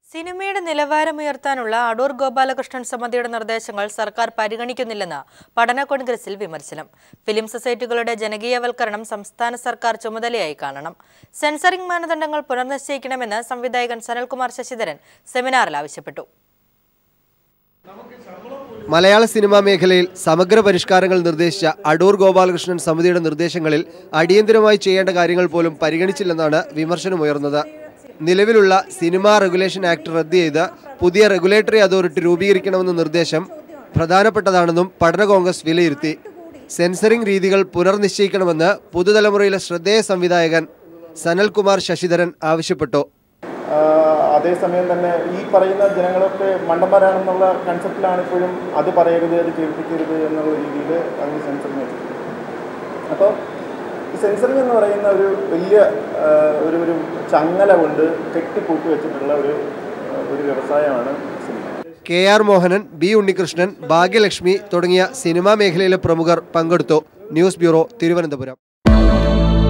സിനിമയുടെ നിലവാരമുയർത്താനുള്ള അടൂർ ഗോപാലകൃഷ്ണൻ സമിതിയുടെ നിർദ്ദേശങ്ങൾ സർക്കാർ പരിഗണിക്കുന്നില്ലെന്ന് പഠന കോൺഗ്രസിൽ വിമർശനം ഫിലിം സൊസൈറ്റികളുടെ ജനകീയവൽക്കരണം സംസ്ഥാന സർക്കാർ ചുമതലയായി കാണണം സെൻസറിംഗ് മാനദണ്ഡങ്ങൾ പുനർനിശ്ചയിക്കണമെന്ന് സംവിധായകൻ സനൽകുമാർ ശശിധരൻ സെമിനാറിൽ ആവശ്യപ്പെട്ടു മലയാള സിനിമാ മേഖലയിൽ സമഗ്ര പരിഷ്കാരങ്ങൾ നിർദ്ദേശിച്ച അടൂർ ഗോപാലകൃഷ്ണൻ സമിതിയുടെ നിർദ്ദേശങ്ങളിൽ അടിയന്തരമായി ചെയ്യേണ്ട കാര്യങ്ങൾ പോലും പരിഗണിച്ചില്ലെന്നാണ് വിമർശനമുയർന്നത് നിലവിലുള്ള സിനിമാ റെഗുലേഷൻ ആക്ട് റദ്ദ് ചെയ്ത് പുതിയ റെഗുലേറ്ററി അതോറിറ്റി രൂപീകരിക്കണമെന്ന നിർദ്ദേശം പ്രധാനപ്പെട്ടതാണെന്നും പഠന കോൺഗ്രസ് വിലയിരുത്തി സെൻസറിംഗ് രീതികൾ പുനർനിശ്ചയിക്കണമെന്ന് പുതുതലമുറയിലെ ശ്രദ്ധേയ സംവിധായകൻ സനൽകുമാർ ശശിധരൻ ആവശ്യപ്പെട്ടു ആഹ് അതേസമയം തന്നെ ഈ പറയുന്ന ജനങ്ങളൊക്കെ മണ്ടന്മാരാണെന്നുള്ള കൺസെപ്റ്റിലാണ് ഇപ്പോഴും അത് പറയരുത് അത് കേൾപ്പിക്കരുത് എന്നുള്ള രീതിയിൽ അങ്ങ് സെൻസറിങ് വെച്ചിട്ടുണ്ട് അപ്പോൾ ഈ സെൻസറിങ് എന്ന് പറയുന്ന ഒരു വലിയ ആഹ് ഒരു ഒരു ചങ്ങല കൊണ്ട് കെട്ടിപ്പൂട്ടി വെച്ചിട്ടുള്ള ഒരു ആഹ് ഒരു വ്യവസായമാണ് cinema K R Mohanan B Unnikrishnan Bhagyalakshmi തുടങ്ങിയ സിനിമാ മേഖലയിലെ പ്രമുഖർ പങ്കെടുത്തു ന്യൂസ് ബ്യൂറോ തിരുവനന്തപുരം